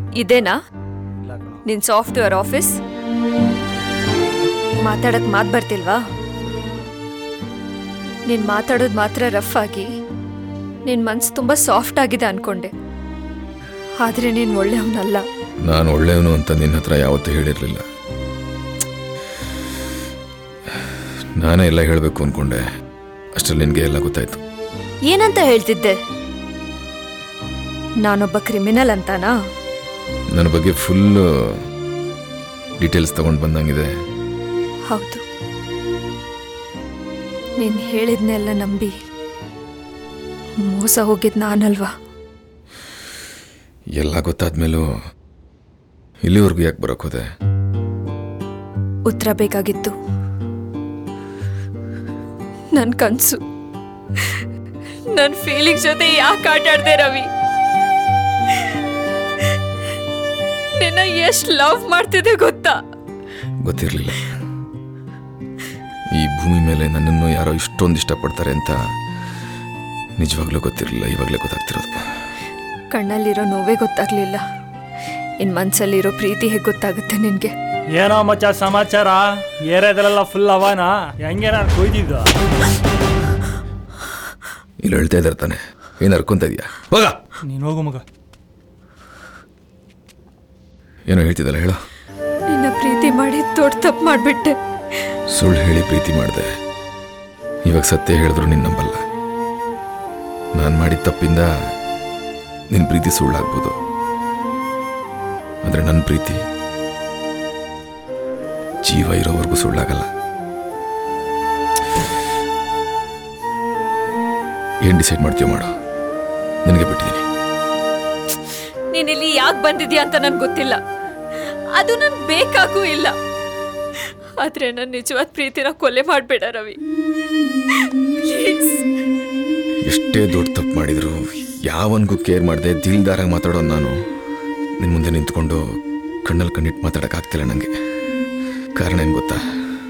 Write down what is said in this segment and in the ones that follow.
ಇದೇನಾ ಇಲ್ಲ ಕಣೋ ನಿನ್ ಸಾಫ್ಟ್ವೇರ್ ಆಫೀಸ್ ಮಾತಾಡಕ್ ಮಾತ್ ಬರ್ತಿಲ್ವಾ ನೀನ್ ಮಾತಾಡೋದು ಮಾತ್ರ ರಫ್ ಆಗಿ ನಿನ್ ಮನ್ಸು ತುಂಬಾ ಸಾಫ್ಟ್ ಆಗಿದೆ ಅನ್ಕೊಂಡೆ ಆದ್ರೆ ನೀನ್ ಒಳ್ಳೆಯವನಲ್ಲ ನಾನು ಒಳ್ಳೆಯವನು ಅಂತ ನಿನ್ನ ಹತ್ರ ಯಾವತ್ತೂ ಹೇಳಿರಲಿಲ್ಲ ನಾನೇ ಎಲ್ಲ ಹೇಳಬೇಕು ಅಂದ್ಕೊಂಡೆ ಅಷ್ಟರಲ್ಲಿ ನಿನಗೆ ಎಲ್ಲ ಗೊತ್ತಾಯ್ತು ಏನಂತ ಹೇಳ್ತಿದ್ದೆ ನಾನೊಬ್ಬ ಕ್ರಿಮಿನಲ್ ಅಂತಾನಾ ನನ್ನ ಬಗ್ಗೆ ಫುಲ್ ಡೀಟೇಲ್ಸ್ ತಗೊಂಡು ಬಂದಂಗಿದೆ ಹೌದು ನೀನ್ ಹೇಳಿದ್ನೆಲ್ಲ ನಂಬಿ ಮೋಸ ಹೋಗಿದ್ ನಾನಲ್ವಾ ಎಲ್ಲ ಗೊತ್ತಾದ್ಮೇಲೂ ಇಲ್ಲಿವರೆಗೂ ಯಾಕೆ ಬರೋಕ್ ಹೋದೆ ಉತ್ತರ ಬೇಕಾಗಿತ್ತು ನನ್ ಕನ್ಸು ನನ್ ಫೀಲಿಂಗ್ ಜೊತೆ ಯಾಕೆ ಆಟಾಡ್ದೆ ರವಿ ನಿನ್ನ ಎಷ್ಟ್ ಲವ್ ಮಾಡ್ತಿದ್ದೆ ಗೊತ್ತಾ ಗೊತ್ತಿರಲಿಲ್ಲ ಈ ಭೂಮಿ ಮೇಲೆ ನನ್ನನ್ನು ಯಾರೋ ಇಷ್ಟೊಂದು ಇಷ್ಟಪಡ್ತಾರೆ ಅಂತ ನಿಜವಾಗ್ಲೂ ಗೊತ್ತಿರಲಿಲ್ಲ ಇವಾಗಲೇ ಗೊತ್ತಾಗ್ತಿರೋದು ಕಣ್ಣಲ್ಲಿರೋ ನೋವೇ ಗೊತ್ತಾಗ್ಲಿಲ್ಲ ಇನ್ ಮನ್ಸಲ್ಲಿರೋ ಪ್ರೀತಿ ಹೇಗೆ ಗೊತ್ತಾಗುತ್ತೆ ನಿನ್ಗೆ ಏನೋ ಮಚ್ಚ ಸಮಾಚಾರ ಏರಿಯಾದಲ್ಲೆಲ್ಲ ಫುಲ್ ಅವನ ಹೆಂಗೆ ನಾನು ಕೊಯ್ದಿದ್ದು ಇಲ್ಲಿ ಹೇಳ್ತಾ ಇದ್ದಾರೆ ತಾನೆ ಏನು ಅರ್ಕೊಂತ ಇದೆಯಾ ಹೋಗ ನೀನು ಹೋಗು ಮಗ ಏನೋ ಹೇಳ್ತಿದ್ದಲ್ಲ ಹೇಳೋ ನಿನ್ನ ಪ್ರೀತಿ ಮಾಡಿ ದೊಡ್ಡ ತಪ್ಪು ಮಾಡ್ಬಿಟ್ಟೆ ಸುಳ್ಳು ಹೇಳಿ ಪ್ರೀತಿ ಮಾಡಿದೆ ಇವಾಗ ಸತ್ಯ ಹೇಳಿದ್ರು ನಿನ್ನ ನಂಬಲ್ಲ ನಾನು ಮಾಡಿದ ತಪ್ಪಿಂದ ನಿನ್ನ ಪ್ರೀತಿ ಸುಳ್ಳಾಗ್ಬೋದು ಆದರೆ ನನ್ನ ಪ್ರೀತಿ ಜೀವ ಇರೋವರೆಗೂ ಸುಳ್ಳಾಗಲ್ಲ ಏನು ಡಿಸೈಡ್ ಮಾಡ್ತೀಯೋ ಮಾಡು ನಿನಗೆ ಬಿಟ್ಟಿದ್ದೀನಿ ನೀನ್ ಇಲ್ಲಿ ಯಾಕೆ ಬಂದಿದ್ಯಾ ಅಂತ ನನ್ಗೆ ಗೊತ್ತಿಲ್ಲ ಅದು ನನ್ ಬೇಕಾಗೂ ಇಲ್ಲ ಆದ್ರೆ ನನ್ನ ನಿಜವಾದ ಪ್ರೀತಿನ ಕೊಲೆ ಮಾಡ್ಬೇಡ ರವಿ ಪ್ಲೀಸ್ ಎಷ್ಟೇ ದೊಡ್ಡ ತಪ್ಪು ಮಾಡಿದ್ರು ಯಾವನ್ಗೂ ಕೇರ್ ಮಾಡದೆ ದಿಲ್ದಾರಾಗಿ ಮಾತಾಡೋ ನಾನು ನಿನ್ನ ಮುಂದೆ ನಿಂತ್ಕೊಂಡು ಕಣ್ಣಲ್ಲಿ ಕಣ್ಣಿಟ್ಟು ಮಾತಾಡೋಕ್ಕಾಗ್ತಿಲ್ಲ ನನಗೆ ಕಾರಣ ಏನು ಗೊತ್ತಾ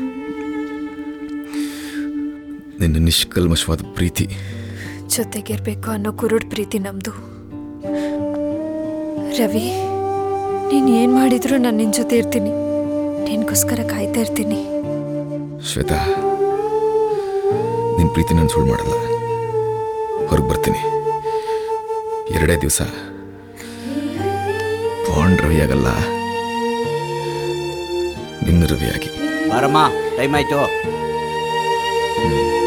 ನಿನ್ನ ನಿಷ್ಕಲ್ಮಶವಾದ ಪ್ರೀತಿ ಜೊತೆಗಿರ್ಬೇಕು ಅನ್ನೋ ಕುರುಡ್ ಪ್ರೀತಿ ನಮ್ದು ರವಿ ನೀನ್ ಏನ್ ಮಾಡಿದ್ರು ನಾನು ನಿನ್ ಜೊತೆ ಇರ್ತೀನಿ ನಿನ್ಗೋಸ್ಕರ ಕಾಯ್ತಾ ಇರ್ತೀನಿ ಶ್ವೇತಾ ನಿನ್ನ ಪ್ರೀತಿ ನಾನು ಸುಳ್ಳು ಮಾಡಲ್ಲ ಹೊರಗೆ ಬರ್ತೀನಿ ಎರಡೇ ದಿವಸ ಬಾಂಡ್ ರವಿ ಆಗಲ್ಲ ನಿನ್ನ ರವಿಯಾಗಿ ಬಾರಮ್ಮ ಟೈಮ್ ಆಯ್ತು ಹ್ಮ್.